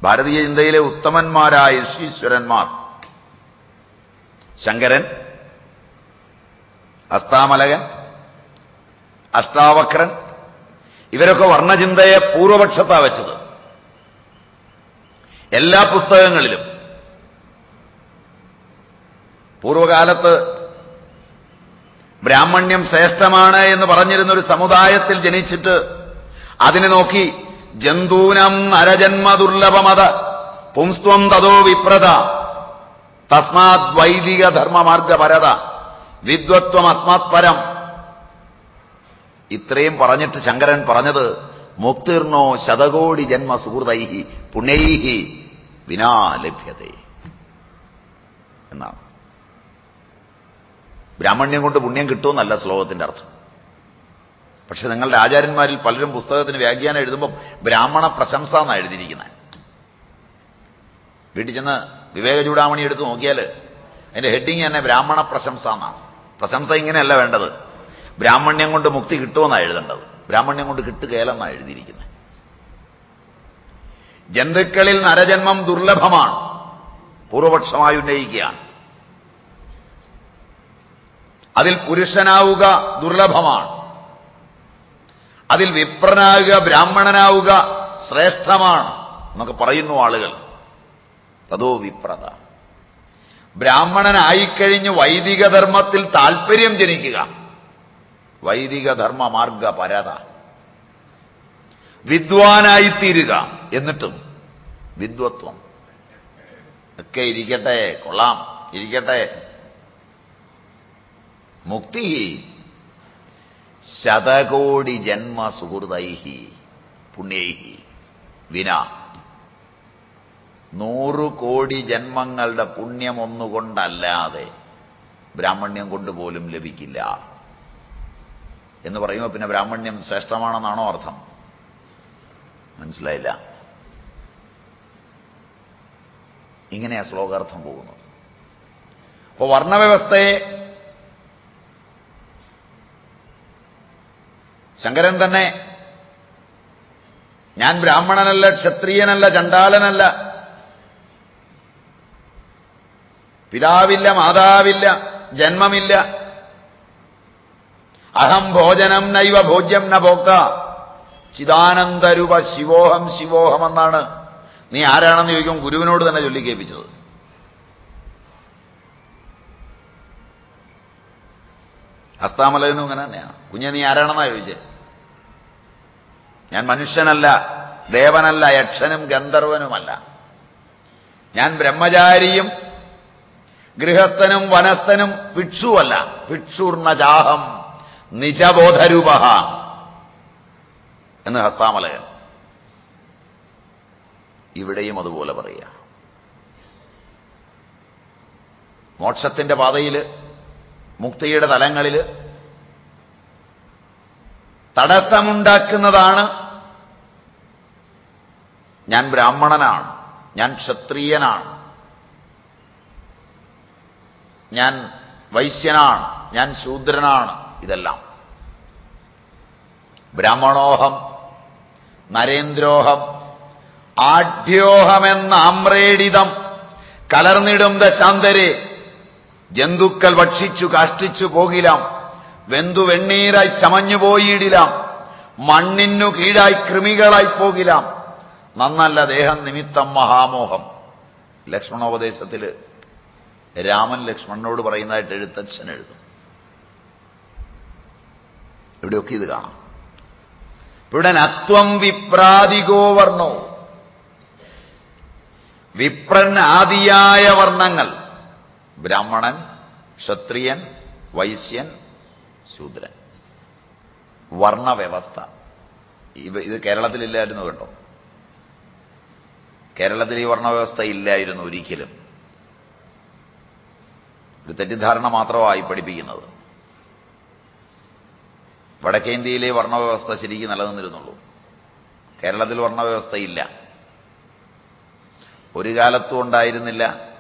ഭാരതീയ ചിന്തയിലെ ഉത്തമന്മാരായ ഋഷീശ്വരന്മാർ ശങ്കരൻ അസ്താമലകൻ അഷ്ടാവക്രൻ ഇവരൊക്കെ വർണ്ണചിന്തയെ പൂർവപക്ഷത്താ വെച്ചത് എല്ലാ പുസ്തകങ്ങളിലും പൂർവകാലത്ത് ബ്രാഹ്മണ്യം ശ്രേഷ്ഠമാണ് എന്ന് പറഞ്ഞിരുന്ന ഒരു സമുദായത്തിൽ ജനിച്ചിട്ട് അതിനെ നോക്കി ജന്തൂനം നരജന്മ ദുർലഭമത പുംസ്ത്വം തതോ വിപ്രത തസ്മാത് വൈദിക ധർമ്മമാർഗപരത വിദ്വത്വം അസ്മാത് പരം ഇത്രയും പറഞ്ഞിട്ട് ശങ്കരൻ പറഞ്ഞത് മുക്തിർണോ ശതകോടി ജന്മ സുഹൃതൈഹി പുണ്യൈഹി വിനാ ലഭ്യതേ എന്നാണ് ബ്രാഹ്മണ്യം കൊണ്ട് പുണ്യം കിട്ടുമെന്നല്ല ശ്ലോകത്തിന്റെ അർത്ഥം പക്ഷെ നിങ്ങളുടെ ആചാര്യന്മാരിൽ പലരും പുസ്തകത്തിന് വ്യാഖ്യാനം എഴുതുമ്പോൾ ബ്രാഹ്മണ പ്രശംസ എന്നാണ് എഴുതിയിരിക്കുന്നത് വീട്ടിൽ ചെന്ന് വിവേക ചൂടാമണി എടുത്ത് നോക്കിയാൽ അതിന്റെ ഹെഡിങ് തന്നെ ബ്രാഹ്മണ പ്രശംസ എന്നാണ് പ്രശംസ ഇങ്ങനെയല്ല വേണ്ടത് ബ്രാഹ്മണ്യം കൊണ്ട് മുക്തി കിട്ടുമെന്നാണ് എഴുതേണ്ടത് ബ്രാഹ്മണ്യം കൊണ്ട് കിട്ടുകയില്ലെന്നാണ് എഴുതിയിരിക്കുന്നത് ജന്തുക്കളിൽ നരജന്മം ദുർലഭമാണ് പൂർവപക്ഷമായി ഉന്നയിക്കുകയാണ് അതിൽ പുരുഷനാവുക ദുർലഭമാണ് അതിൽ വിപ്രനാവുക ബ്രാഹ്മണനാവുക ശ്രേഷ്ഠമാണ് എന്നൊക്കെ പറയുന്നു ആളുകൾ തതോ വിപ്രത ബ്രാഹ്മണനായിക്കഴിഞ്ഞ് വൈദിക ധർമ്മത്തിൽ താൽപ്പര്യം ജനിക്കുക വൈദിക ധർമ്മ മാർഗ പരത വിദ്വാനായിത്തീരുക എന്നിട്ടും വിദ്വത്വം ഒക്കെ ഇരിക്കട്ടെ കൊള്ളാം ഇരിക്കട്ടെ മുക്തി ശതകോടി ജന്മ സുഹൃതൈഹി പുണ്യൈഹി വിന നൂറു കോടി ജന്മങ്ങളുടെ പുണ്യം ഒന്നുകൊണ്ടല്ലാതെ ബ്രാഹ്മണ്യം കൊണ്ട് പോലും ലഭിക്കില്ല എന്ന് പറയുമ്പോൾ പിന്നെ ബ്രാഹ്മണ്യം ശ്രേഷ്ഠമാണെന്നാണോ അർത്ഥം മനസ്സിലായില്ല ഇങ്ങനെയാ ശ്ലോകാർത്ഥം പോകുന്നത് അപ്പോൾ വർണ്ണവ്യവസ്ഥയെ ശങ്കരൻ തന്നെ ഞാൻ ബ്രാഹ്മണനല്ല ക്ഷത്രിയനല്ല ചണ്ടാലനല്ല പിതാവില്ല മാതാവില്ല ജന്മമില്ല അഹം ഭോജനം നൈവ ഭോജ്യം ന ഭോക്ത ചിദാനന്ദരൂപ ശിവോഹം ശിവോഹം എന്നാണ് നീ ആരാണെന്ന് ചോദിക്കും ഗുരുവിനോട് തന്നെ ചൊല്ലിക്കേൽപ്പിച്ചത് ഹസ്താമലകനും അങ്ങനെ തന്നെയാണ് കുഞ്ഞെ നീ ആരാണെന്നാ ചോദിച്ചേ ഞാൻ മനുഷ്യനല്ല ദേവനല്ല യക്ഷനും ഗന്ധർവനുമല്ല ഞാൻ ബ്രഹ്മചാരിയും ഗൃഹസ്ഥനും വനസ്ഥനും ഭിക്ഷുവല്ല ഭിക്ഷുർണ ചാഹം നിജബോധരൂപ എന്ന് ഹസ്താമലകൻ ഇവിടെയും അതുപോലെ പറയുക മോക്ഷത്തിന്റെ പാതയിൽ മുക്തിയുടെ തലങ്ങളിൽ തടസ്സമുണ്ടാക്കുന്നതാണ് ഞാൻ ബ്രാഹ്മണനാണ് ഞാൻ ക്ഷത്രിയനാണ് ഞാൻ വൈശ്യനാണ് ഞാൻ ശൂദ്രനാണ് ഇതെല്ലാം ബ്രാഹ്മണോഹം നരേന്ദ്രോഹം ആഢ്യോഹമെന്ന ആമ്രേഡിതം കലർന്നിടും ദശാന്തരെ ജന്തുക്കൾ ഭക്ഷിച്ചു കാഷ്ടിച്ചു പോകിലാം വെന്തു വെണ്ണീരായി ചമഞ്ഞു പോയിടിലാം മണ്ണിനു കീഴായി കൃമികളായി പോകിലാം നന്നല്ല ദേഹം നിമിത്തം മഹാമോഹം ലക്ഷ്മണോപദേശത്തിൽ രാമൻ ലക്ഷ്മണനോട് പറയുന്നതായിട്ട് എഴുത്തച്ഛൻ എഴുതും ഇവിടെയൊക്കെ ഇത് കാണാം ഇവിടെ നത്വം വിപ്രാതികോ വർണ്ണോ വിപ്രൻ ആദിയായ വർണ്ണങ്ങൾ ബ്രാഹ്മണൻ ക്ഷത്രിയൻ വൈശ്യൻ ശൂദ്രൻ വർണ്ണവ്യവസ്ഥ ഇവ ഇത് കേരളത്തിലില്ലായിരുന്നു കേട്ടോ കേരളത്തിൽ ഈ വർണ്ണവ്യവസ്ഥ ഇല്ലായിരുന്നു ഒരിക്കലും ഒരു തെറ്റിദ്ധാരണ മാത്രമായി പഠിപ്പിക്കുന്നത് വടക്കേന്ത്യയിലെ വർണ്ണവ്യവസ്ഥ ശരിക്കും നിലനിന്നിരുന്നുള്ളൂ കേരളത്തിൽ വർണ്ണവ്യവസ്ഥ ഇല്ല ഒരു കാലത്തും ഉണ്ടായിരുന്നില്ല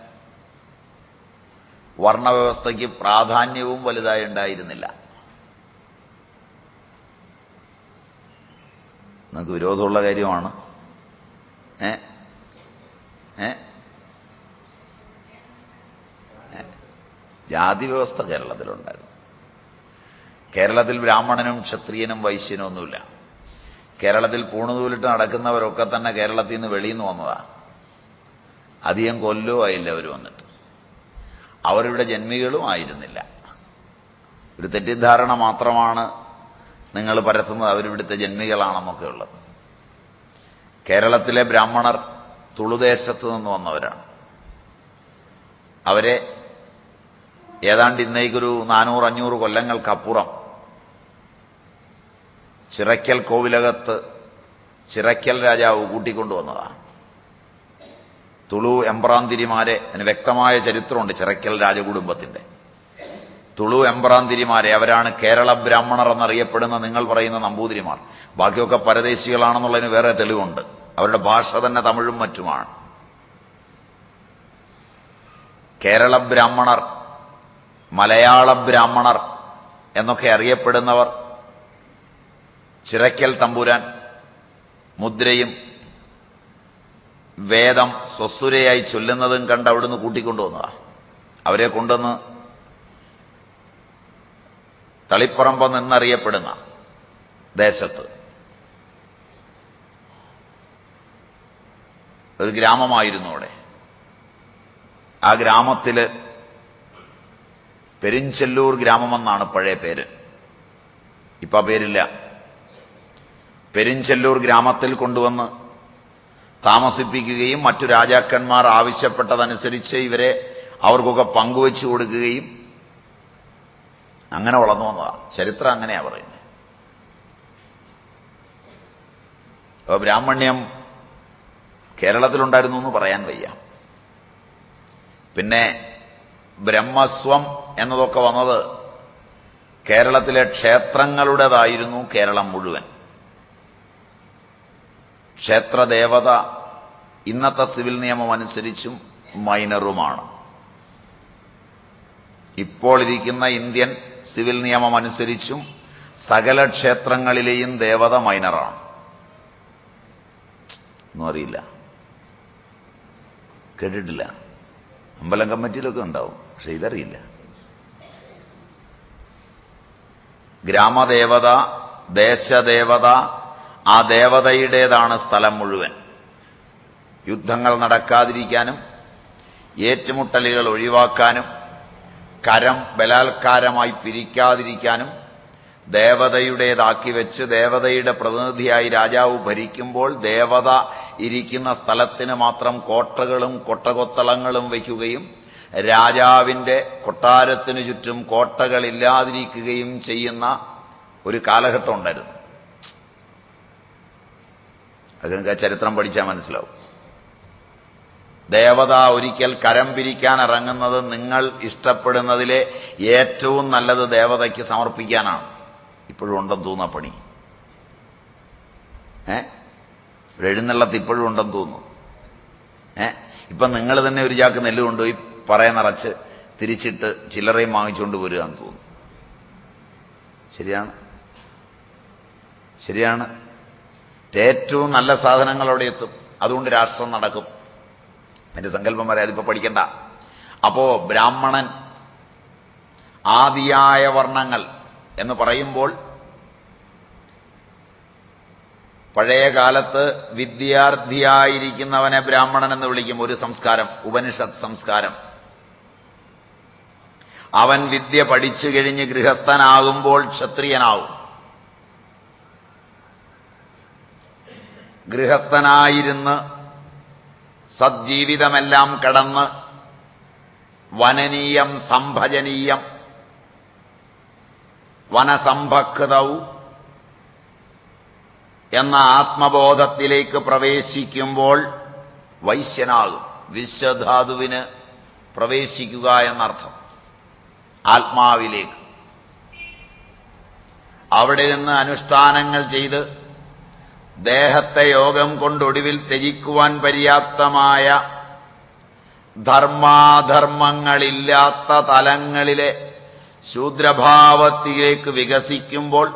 വർണ്ണവ്യവസ്ഥയ്ക്ക് പ്രാധാന്യവും വലുതായി ഉണ്ടായിരുന്നില്ല നമുക്ക് വിരോധമുള്ള കാര്യമാണ് ഏ ഏ ഏ? ജാതി വ്യവസ്ഥ കേരളത്തിലുണ്ടായിരുന്നു കേരളത്തിൽ ബ്രാഹ്മണനും ക്ഷത്രിയനും വൈശ്യനും ഒന്നുമില്ല കേരളത്തിൽ പൂണുതൂലിട്ട് നടക്കുന്നവരൊക്കെ തന്നെ കേരളത്തിൽ നിന്ന് വെളിയിൽ നിന്ന് വന്നതാ അധികം കൊല്ലോ ആയില്ല അവർ വന്നിട്ട് അവരിവിടെ ജന്മികളും ആയിരുന്നില്ല ഒരു തെറ്റിദ്ധാരണ മാത്രമാണ് നിങ്ങൾ പരത്തുന്നത് അവരിവിടുത്തെ ജന്മികളാണെന്നൊക്കെ ഉള്ളത് കേരളത്തിലെ ബ്രാഹ്മണർ തുളുദേശത്ത് നിന്ന് വന്നവരാണ് അവരെ ഏതാണ്ട് ഇന്നേക്കൊരു നാനൂറ് അഞ്ഞൂറ് കൊല്ലങ്ങൾക്കപ്പുറം ചിറയ്ക്കൽ കോവിലകത്ത് ചിറയ്ക്കൽ രാജാവ് കൂട്ടിക്കൊണ്ടുവന്നതാണ് തുളു എമ്പ്രാന്തിരിമാരെ അതിന് വ്യക്തമായ ചരിത്രമുണ്ട് ചിറയ്ക്കൽ രാജകുടുംബത്തിന്റെ തുളു എമ്പ്രാന്തിരിമാരെ അവരാണ് കേരള ബ്രാഹ്മണർ എന്നറിയപ്പെടുന്ന നിങ്ങൾ പറയുന്ന നമ്പൂതിരിമാർ ബാക്കിയൊക്കെ പരദേശികളാണെന്നുള്ളതിന് വേറെ തെളിവുണ്ട് അവരുടെ ഭാഷ തന്നെ തമിഴും മറ്റുമാണ് കേരള ബ്രാഹ്മണർ മലയാള ബ്രാഹ്മണർ എന്നൊക്കെ അറിയപ്പെടുന്നവർ ചിറയ്ക്കൽ തമ്പുരാൻ മുദ്രയും വേദം സ്വസുരയായി ചൊല്ലുന്നതും കണ്ട് അവിടുന്ന് കൂട്ടിക്കൊണ്ടുവന്നതാ അവരെ കൊണ്ടുവന്ന് തളിപ്പറമ്പ് എന്നറിയപ്പെടുന്ന ദേശത്ത് ഒരു ഗ്രാമമായിരുന്നു അവിടെ ആ ഗ്രാമത്തില് പെരിഞ്ചെല്ലൂർ ഗ്രാമമെന്നാണ് പഴയ പേര് ഇപ്പൊ ആ പേരില്ല പെരിഞ്ചെല്ലൂർ ഗ്രാമത്തിൽ കൊണ്ടുവന്ന് താമസിപ്പിക്കുകയും മറ്റു രാജാക്കന്മാർ ആവശ്യപ്പെട്ടതനുസരിച്ച് ഇവരെ അവർക്കൊക്കെ പങ്കുവച്ചു കൊടുക്കുകയും അങ്ങനെ വളർന്നു വന്നതാണ് ചരിത്രം അങ്ങനെയാ പറയുന്നത് അപ്പോൾ ബ്രാഹ്മണ്യം കേരളത്തിലുണ്ടായിരുന്നു എന്ന് പറയാൻ വയ്യ പിന്നെ ബ്രഹ്മസ്വം എന്നതൊക്കെ വന്നത് കേരളത്തിലെ ക്ഷേത്രങ്ങളുടേതായിരുന്നു കേരളം മുഴുവൻ ക്ഷേത്രദേവത ഇന്നത്തെ സിവിൽ നിയമം അനുസരിച്ചും മൈനറുമാണ് ഇപ്പോൾ ഇരിക്കുന്ന ഇന്ത്യൻ സിവിൽ നിയമം അനുസരിച്ചും സകല ക്ഷേത്രങ്ങളിലെയും ദേവത മൈനറാണ് ഒന്നും അറിയില്ല കേട്ടിട്ടില്ല അമ്പലം കമ്മിറ്റിയിലൊക്കെ ഉണ്ടാവും പക്ഷെ ഇതറിയില്ല ഗ്രാമദേവത ദേശദേവത ആ ദേവതയുടേതാണ് സ്ഥലം മുഴുവൻ യുദ്ധങ്ങൾ നടക്കാതിരിക്കാനും ഏറ്റുമുട്ടലുകൾ ഒഴിവാക്കാനും കരം ബലാത്കാരമായി പിരിക്കാതിരിക്കാനും ദേവതയുടേതാക്കി വെച്ച് ദേവതയുടെ പ്രതിനിധിയായി രാജാവ് ഭരിക്കുമ്പോൾ ദേവത ഇരിക്കുന്ന സ്ഥലത്തിന് മാത്രം കോട്ടകളും കൊട്ടകൊത്തളങ്ങളും വയ്ക്കുകയും രാജാവിന്റെ കൊട്ടാരത്തിനു ചുറ്റും കോട്ടകളില്ലാതിരിക്കുകയും ചെയ്യുന്ന ഒരു കാലഘട്ടം ഉണ്ടായിരുന്നു അത് നിങ്ങൾക്ക് ആ ചരിത്രം പഠിച്ചാൽ മനസ്സിലാവും ദേവത ഒരിക്കൽ കരം പിരിക്കാൻ ഇറങ്ങുന്നത് നിങ്ങൾ ഇഷ്ടപ്പെടുന്നതിലെ ഏറ്റവും നല്ലത് ദേവതയ്ക്ക് സമർപ്പിക്കാനാണ് ഇപ്പോഴും ഉണ്ടെന്ന് തോന്നുന്ന പണി ഏ ഇവിടെ എഴുന്നള്ളത്ത് ഇപ്പോഴും ഉണ്ടെന്ന് തോന്നുന്നു ഏ ഇപ്പം നിങ്ങൾ തന്നെ ഒരു ചാക്ക് നെല്ല് കൊണ്ടുപോയി പറയ നിറച്ച് തിരിച്ചിട്ട് ചില്ലറയും വാങ്ങിച്ചുകൊണ്ട് വരിക എന്ന് തോന്നുന്നു ശരിയാണ് ശരിയാണ് ഏറ്റവും നല്ല സാധനങ്ങൾ അവിടെ എത്തും അതുകൊണ്ട് രാഷ്ട്രം നടക്കും എന്റെ സങ്കല്പം വരെ അതിപ്പോ പഠിക്കണ്ട അപ്പോ ബ്രാഹ്മണൻ ആദിയായ വർണ്ണങ്ങൾ എന്ന് പറയുമ്പോൾ പഴയ കാലത്ത് വിദ്യാർത്ഥിയായിരിക്കുന്നവനെ ബ്രാഹ്മണൻ എന്ന് വിളിക്കും ഒരു സംസ്കാരം ഉപനിഷത്ത് സംസ്കാരം അവൻ വിദ്യ പഠിച്ചു കഴിഞ്ഞ് ഗൃഹസ്ഥനാകുമ്പോൾ ക്ഷത്രിയനാവും ഗൃഹസ്ഥനായിരുന്ന് സജ്ജീവിതമെല്ലാം കടന്ന് വനനീയം സംഭജനീയം വനസംഭക്തവും എന്ന ആത്മബോധത്തിലേക്ക് പ്രവേശിക്കുമ്പോൾ വൈശ്യനാകും വിശ്വധാതുവിന് പ്രവേശിക്കുക എന്നർത്ഥം ആത്മാവിലേക്ക് അവിടെ നിന്ന് അനുഷ്ഠാനങ്ങൾ ചെയ്ത് ദേഹത്തെ യോഗം കൊണ്ടൊടുവിൽ ത്യജിക്കുവാൻ പര്യാപ്തമായ ധർമാധർമ്മങ്ങളില്ലാത്ത തലങ്ങളിലെ ശൂദ്രഭാവത്തിലേക്ക് വികസിക്കുമ്പോൾ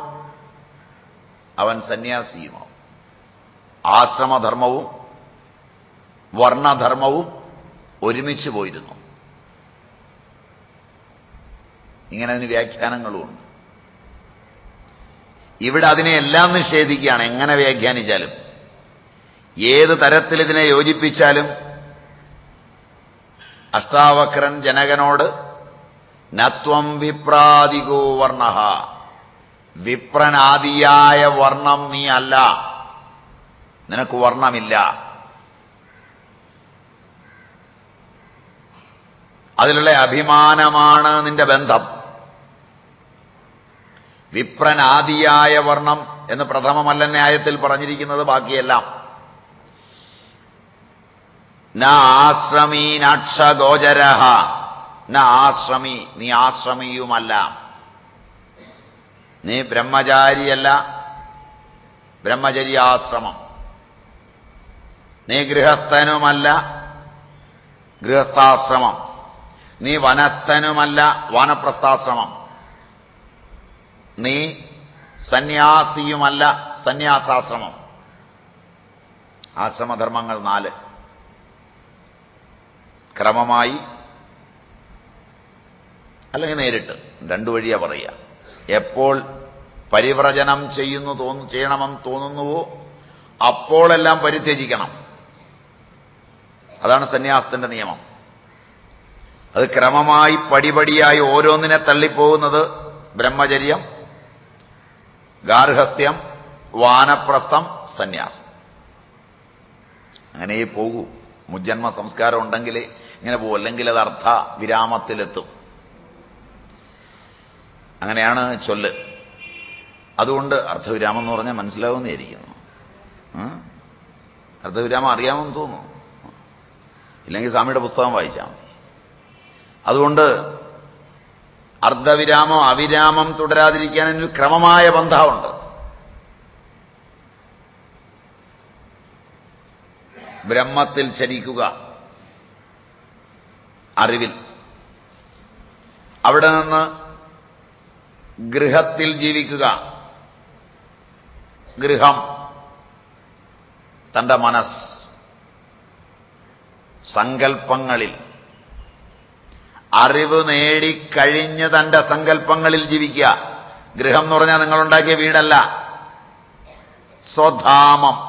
അവൻ സന്യാസിയുമാവും ആശ്രമധർമ്മവും വർണ്ണധർമ്മവും ഒരുമിച്ച് പോയിരുന്നു ഇങ്ങനെ അതിന് വ്യാഖ്യാനങ്ങളുമുണ്ട് ഇവിടെ അതിനെ എല്ലാം നിഷേധിക്കുകയാണ് എങ്ങനെ വ്യാഖ്യാനിച്ചാലും ഏത് തരത്തിൽ ഇതിനെ യോജിപ്പിച്ചാലും അഷ്ടാവക്രൻ ജനകനോട് നത്വം വിപ്രാതികോ വർണ്ണ വിപ്രനാദിയായ വർണ്ണം നീ അല്ല നിനക്ക് വർണ്ണമില്ല അതിലുള്ള അഭിമാനമാണ് നിന്റെ ബന്ധം വിപ്രനാദിയായ വർണ്ണം എന്ന് പ്രഥമമല്ല ന്യായത്തിൽ പറഞ്ഞിരിക്കുന്നത് ബാക്കിയെല്ലാം ന ആശ്രമീ നക്ഷഗോചര ന ആശ്രമി നീ ആശ്രമിയുമല്ല നീ ബ്രഹ്മചാരിയല്ല ബ്രഹ്മചര്യാശ്രമം നീ ഗൃഹസ്ഥനുമല്ല ഗൃഹസ്ഥാശ്രമം നീ വനസ്ഥനുമല്ല വാനപ്രസ്ഥാശ്രമം നീ സന്യാസിയുമല്ല സന്യാസാശ്രമം ആശ്രമധർമ്മങ്ങൾ നാല് ക്രമമായി അല്ലെങ്കിൽ നേരിട്ട് രണ്ടു വഴിയാ പറയുക എപ്പോൾ പരിവ്രജനം ചെയ്യുന്നു തോന്നു ചെയ്യണമെന്ന് തോന്നുന്നുവോ അപ്പോഴെല്ലാം പരിത്യജിക്കണം അതാണ് സന്യാസത്തിന്റെ നിയമം അത് ക്രമമായി പടിപടിയായി ഓരോന്നിനെ തള്ളിപ്പോകുന്നത് ബ്രഹ്മചര്യം ഗാർഹസ്ഥ്യം വാനപ്രസ്ഥം സന്യാസം അങ്ങനെ പോകൂ മുജ്ജന്മ സംസ്കാരം ഉണ്ടെങ്കിൽ ഇങ്ങനെ പോകും അല്ലെങ്കിൽ അത് അർത്ഥ വിരാമത്തിലെത്തും അങ്ങനെയാണ് ചൊല്ല് അതുകൊണ്ട് അർത്ഥവിരാമം എന്ന് പറഞ്ഞാൽ മനസ്സിലാവുന്നതായിരിക്കുന്നു ഉം? അർത്ഥവിരാമം അറിയാമെന്ന് തോന്നുന്നു ഇല്ലെങ്കിൽ സ്വാമിയുടെ പുസ്തകം വായിച്ചാൽ മതി അതുകൊണ്ട് അർദ്ധവിരാമം അവിരാമം തുടരാതിരിക്കാൻ ഒരു ക്രമമായ ബന്ധമുണ്ട് ബ്രഹ്മത്തിൽ ചരിക്കുക അറിവിൽ അവിടെ നിന്ന് ഗൃഹത്തിൽ ജീവിക്കുക ഗൃഹം തന്റെ മനസ് സങ്കൽപ്പങ്ങളിൽ അറിവ് നേടിക്കഴിഞ്ഞ് തന്റെ സങ്കല്പങ്ങളിൽ ജീവിക്കുക ഗൃഹം എന്ന് പറഞ്ഞാൽ നിങ്ങളുണ്ടാക്കിയ വീടല്ല സ്വധാമം